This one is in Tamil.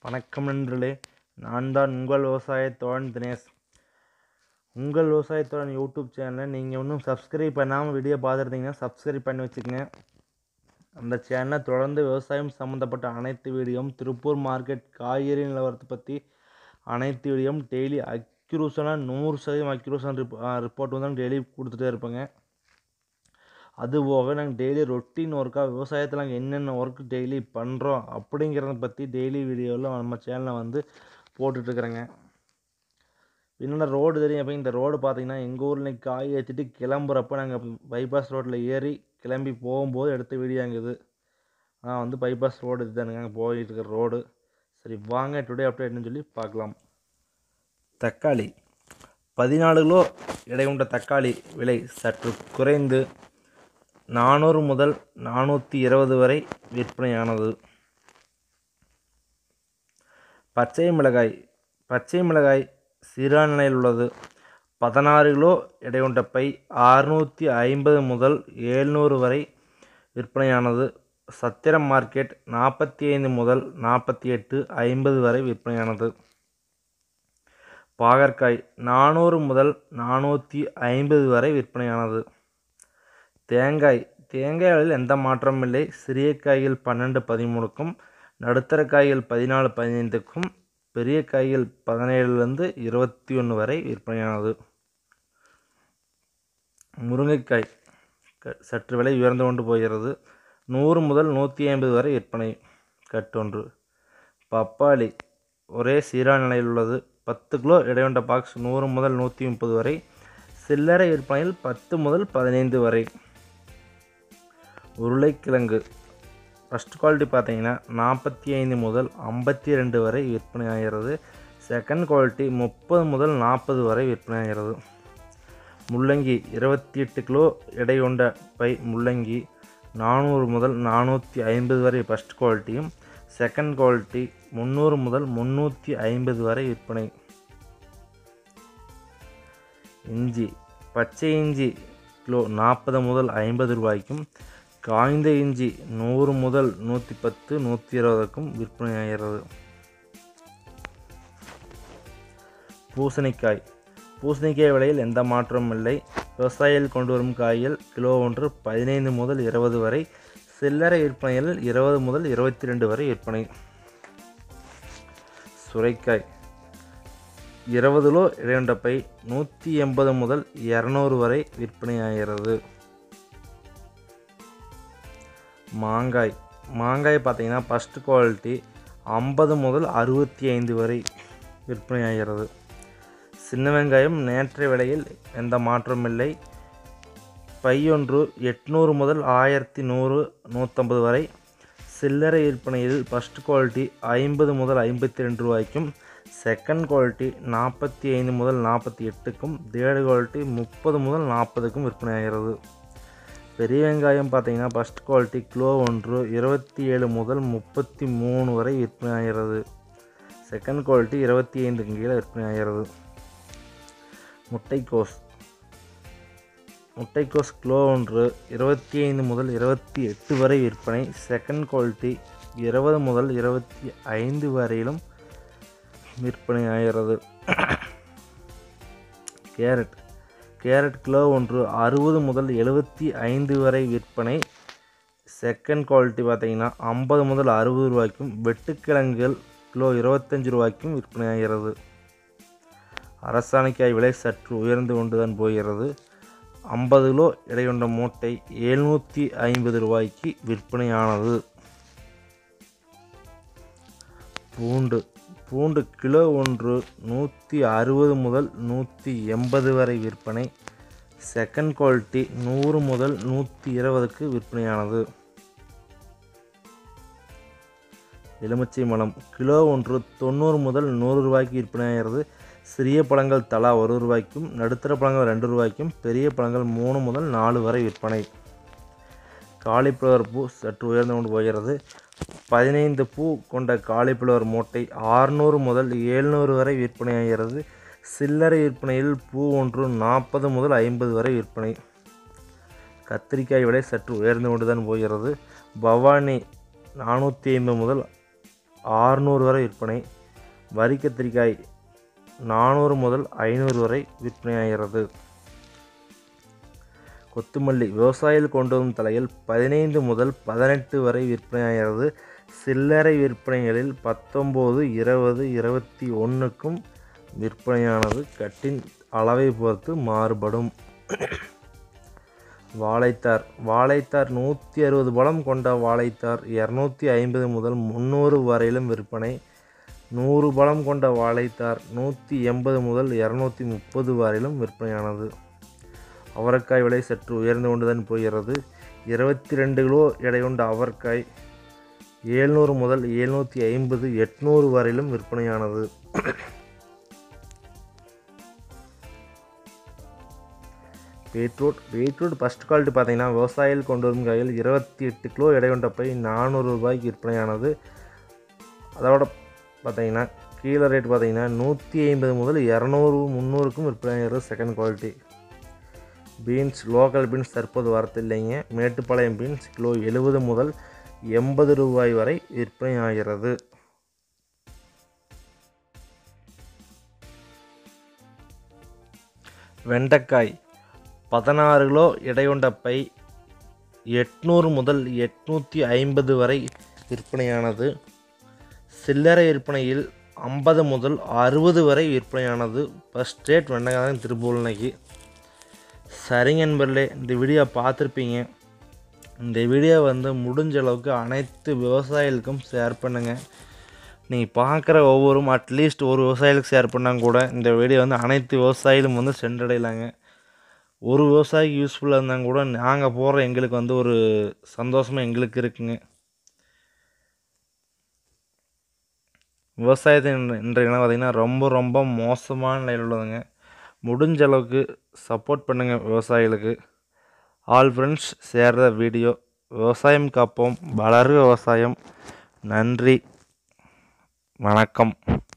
வணக்கம் நண்பர்களே நான் தான் உங்கள் விவசாயத் தோழன் தினேஷ் உங்கள் விவசாயத் தோழன் யூடியூப் சேனலை நீங்கள் இன்னும் சப்ஸ்கிரைப் பண்ணாமல் வீடியோ பார்த்துருந்தீங்கன்னா சப்ஸ்கிரைப் பண்ணி வச்சுக்கோங்க அந்த சேனலை தொடர்ந்து விவசாயம் சம்மந்தப்பட்ட அனைத்து வீடியோவும் திருப்பூர் மார்க்கெட் காய்கறி நிலவரத்தை பற்றி அனைத்து வீடியோவும் டெய்லி அக்யூரேஷனாக நூறு சதவீதம் அக்யூரேஷன் ரிப் ரிப்போர்ட் வந்து டெய்லி கொடுத்துட்டே இருப்பேங்க அது போக நாங்கள் டெய்லி ரொட்டீன் ஒர்க்காக விவசாயத்தில் நாங்கள் என்னென்ன ஒர்க் டெய்லி பண்ணுறோம் அப்படிங்கிறத பற்றி டெய்லி வீடியோவில் நம்ம சேனலில் வந்து போட்டுட்ருக்குறேங்க என்னென்ன ரோடு தெரியும் அப்போ இந்த ரோடு பார்த்தீங்கன்னா எங்கள் ஊரில் இன்னைக்கு காய் ஏற்றிட்டு கிளம்புறப்ப நாங்கள் பைபாஸ் ரோட்டில் ஏறி கிளம்பி போகும்போது எடுத்த வீடியோங்க இது ஆனால் வந்து பைபாஸ் ரோடு இதுதானுங்க அங்கே போயிட்டு இருக்கிற ரோடு சரி வாங்க டுடே அப்டேட்னு சொல்லி பார்க்கலாம் தக்காளி பதினாலு கிலோ எடை கொண்ட தக்காளி விலை சற்று குறைந்து நானூறு முதல் நானூற்றி இருபது வரை விற்பனையானது பச்சை மிளகாய் பச்சை மிளகாய் சீரான நிலையில் உள்ளது பதினாறு கிலோ எடை கொண்ட பை அறுநூற்றி ஐம்பது முதல் ஏழ்நூறு வரை விற்பனையானது சத்திரம் மார்க்கெட் நாற்பத்தி ஐந்து முதல் நாற்பத்தி எட்டு ஐம்பது வரை விற்பனையானது பாகற்காய் நானூறு முதல் நானூற்றி ஐம்பது வரை விற்பனையானது தேங்காய் தேங்காயில் எந்த மாற்றமும் இல்லை சிறிய காய்கள் பன்னெண்டு பதிமூணுக்கும் நடுத்தர காய்கள் பதினாலு பதினைந்துக்கும் பெரிய காய்கள் பதினேழுலேருந்து இருபத்தி ஒன்று வரை விற்பனையானது முருங்கைக்காய் க- சற்று விலை உயர்ந்து கொண்டு போகிறது நூறு முதல் நூற்றி ஐம்பது வரை விற்பனை கட்டொன்று பப்பாளி ஒரே சீரான நிலையில் உள்ளது பத்து கிலோ இடைவெண்ட பாக்ஸ் நூறு முதல் நூற்றி முப்பது வரை சில்லறை விற்பனையில் பத்து முதல் பதினைந்து வரை உருளைக்கிழங்கு ஃபஸ்ட் குவாலிட்டி பார்த்தீங்கன்னா நாற்பத்தி ஐந்து முதல் ஐம்பத்தி ரெண்டு வரை விற்பனை ஆகிறது செகண்ட் குவாலிட்டி முப்பது முதல் நாற்பது வரை விற்பனை ஆகிறது முள்ளங்கி இருபத்தி எட்டு கிலோ எடை கொண்ட பை முள்ளங்கி நானூறு முதல் நானூற்றி ஐம்பது வரை ஃபஸ்ட் குவாலிட்டியும் செகண்ட் குவாலிட்டி முந்நூறு முதல் முந்நூற்றி ஐம்பது வரை விற்பனை இஞ்சி பச்சை இஞ்சி கிலோ நாற்பது முதல் ஐம்பது ரூபாய்க்கும் காய்ந்த இஞ்சி நூறு முதல் நூற்றி பத்து நூற்றி இருபதுக்கும் விற்பனையாகிறது பூசணிக்காய் பூசணிக்காய் விலையில் எந்த மாற்றமும் இல்லை விவசாயிகள் கொண்டு வரும் காய்கள் கிலோ ஒன்று பதினைந்து முதல் இருபது வரை சில்லறை விற்பனையில் இருபது முதல் இருபத்தி ரெண்டு வரை விற்பனை சுரைக்காய் இருபது கிலோ இடையண்ட பை நூற்றி எண்பது முதல் இரநூறு வரை விற்பனையாகிறது மாங்காய் மாங்காய் பார்த்தீங்கன்னா ஃபஸ்ட் குவாலிட்டி ஐம்பது முதல் அறுபத்தி ஐந்து வரை விற்பனையாகிறது சின்ன வெங்காயம் நேற்றைய விலையில் எந்த மாற்றமும் இல்லை பையொன்று எட்நூறு முதல் ஆயிரத்தி நூறு நூற்றம்பது வரை சில்லறை விற்பனையில் ஃபஸ்ட் குவாலிட்டி ஐம்பது முதல் ஐம்பத்தி ரெண்டு ரூபாய்க்கும் செகண்ட் குவாலிட்டி நாற்பத்தி ஐந்து முதல் நாற்பத்தி எட்டுக்கும் தேர்டு குவாலிட்டி முப்பது முதல் நாற்பதுக்கும் விற்பனையாகிறது பெரிய வெங்காயம் பார்த்தீங்கன்னா ஃபஸ்ட் குவாலிட்டி கிலோ ஒன்று இருபத்தி ஏழு முதல் முப்பத்தி மூணு வரை விற்பனையாகிறது செகண்ட் குவாலிட்டி இருபத்தி ஐந்துக்கு கீழே விற்பனையாகிறது முட்டைக்கோஸ் முட்டைக்கோஸ் கிலோ ஒன்று இருபத்தி ஐந்து முதல் இருபத்தி எட்டு வரை விற்பனை செகண்ட் குவாலிட்டி இருபது முதல் இருபத்தி ஐந்து வரையிலும் விற்பனை ஆகிறது கேரட் கேரட் கிலோ ஒன்று அறுபது முதல் எழுபத்தி ஐந்து வரை விற்பனை செகண்ட் குவாலிட்டி பார்த்தீங்கன்னா ஐம்பது முதல் அறுபது ரூபாய்க்கும் வெட்டுக்கிழங்குகள் கிலோ இருபத்தஞ்சு ரூபாய்க்கும் விற்பனையாகிறது அரசாணிக்காய் விலை சற்று உயர்ந்து கொண்டுதான் போகிறது ஐம்பது கிலோ எடை கொண்ட மூட்டை எழுநூற்றி ஐம்பது ரூபாய்க்கு விற்பனையானது பூண்டு பூண்டு கிலோ ஒன்று நூற்றி அறுபது முதல் நூற்றி எண்பது வரை விற்பனை செகண்ட் குவாலிட்டி நூறு முதல் நூற்றி இருபதுக்கு விற்பனையானது எலுமிச்சை மலம் கிலோ ஒன்று தொண்ணூறு முதல் நூறு ரூபாய்க்கு விற்பனையாகிறது சிறிய பழங்கள் தலா ஒரு ரூபாய்க்கும் நடுத்தர பழங்கள் ரெண்டு ரூபாய்க்கும் பெரிய பழங்கள் மூணு முதல் நாலு வரை விற்பனை காலிஃப்ளவர் பூ சற்று உயர்ந்து கொண்டு போகிறது பதினைந்து பூ கொண்ட காலிஃப்ளவர் மூட்டை ஆறுநூறு முதல் ஏழ்நூறு வரை விற்பனையாகிறது சில்லறை விற்பனையில் பூ ஒன்று நாற்பது முதல் ஐம்பது வரை விற்பனை கத்திரிக்காய் விலை சற்று உயர்ந்து கொண்டு தான் போகிறது பவானி நானூற்றி ஐம்பது முதல் ஆறுநூறு வரை விற்பனை வரி கத்திரிக்காய் நானூறு முதல் ஐநூறு வரை விற்பனையாகிறது கொத்துமல்லி விவசாயிகள் கொண்டு வரும் தலையில் பதினைந்து முதல் பதினெட்டு வரை விற்பனையாகிறது சில்லறை விற்பனைகளில் பத்தொம்போது இருபது இருபத்தி ஒன்றுக்கும் விற்பனையானது கட்டின் அளவை பொறுத்து மாறுபடும் வாழைத்தார் வாழைத்தார் நூற்றி அறுபது பழம் கொண்ட வாழைத்தார் இரநூத்தி ஐம்பது முதல் முந்நூறு வரையிலும் விற்பனை நூறு பழம் கொண்ட வாழைத்தார் நூற்றி எண்பது முதல் இரநூத்தி முப்பது வரையிலும் விற்பனையானது அவரைக்காய் விலை சற்று உயர்ந்து கொண்டுதான் போகிறது இருபத்தி ரெண்டு கிலோ எடை கொண்ட அவரைக்காய் ஏழ்நூறு முதல் எழுநூற்றி ஐம்பது எட்நூறு வரையிலும் விற்பனையானது பீட்ரூட் பீட்ரூட் ஃபஸ்ட் குவாலிட்டி பார்த்தீங்கன்னா விவசாயிகள் கொண்டு வரும் காயில் இருபத்தி எட்டு கிலோ எடை கொண்ட பை நானூறு ரூபாய்க்கு விற்பனையானது அதோட பார்த்தீங்கன்னா கீழே ரேட் பார்த்தீங்கன்னா நூற்றி ஐம்பது முதல் இரநூறு முந்நூறுக்கும் விற்பனையாகிறது second quality beans local beans தற்போது வரத்தில்லைங்க மேட்டுப்பாளையம் பீன்ஸ் கிலோ எழுபது முதல் எண்பது ரூபாய் வரை விற்பனை ஆகிறது வெண்டைக்காய் பதினாறு கிலோ எடை கொண்ட பை எட்நூறு முதல் எட்நூற்றி ஐம்பது வரை விற்பனையானது சில்லறை விற்பனையில் ஐம்பது முதல் அறுபது வரை விற்பனையானது ஃபஸ்ட் ரேட் வெண்டைக்காய் தான் திருப்பூர் இன்னைக்கு சரிங்க நண்பர்களே இந்த வீடியோ பார்த்துருப்பீங்க இந்த வீடியோ வந்து முடிஞ்ச அளவுக்கு அனைத்து விவசாயிகளுக்கும் ஷேர் பண்ணுங்கள் நீங்கள் பார்க்குற ஒவ்வொரும் அட்லீஸ்ட் ஒரு விவசாயிகளுக்கு ஷேர் பண்ணால் கூட இந்த வீடியோ வந்து அனைத்து விவசாயிகளும் வந்து சென்றடையலாங்க ஒரு விவசாயிக்கு யூஸ்ஃபுல்லாக இருந்தால் கூட நாங்கள் போடுற எங்களுக்கு வந்து ஒரு சந்தோஷமாக எங்களுக்கு இருக்குங்க விவசாயத்தை இன்றைய காலம் பார்த்திங்கன்னா ரொம்ப ரொம்ப மோசமான நிலையில் உள்ளதுங்க முடிஞ்ச அளவுக்கு சப்போர்ட் பண்ணுங்கள் விவசாயிகளுக்கு all friends share the video விவசாயம் காப்போம் வளரு விவசாயம் நன்றி வணக்கம்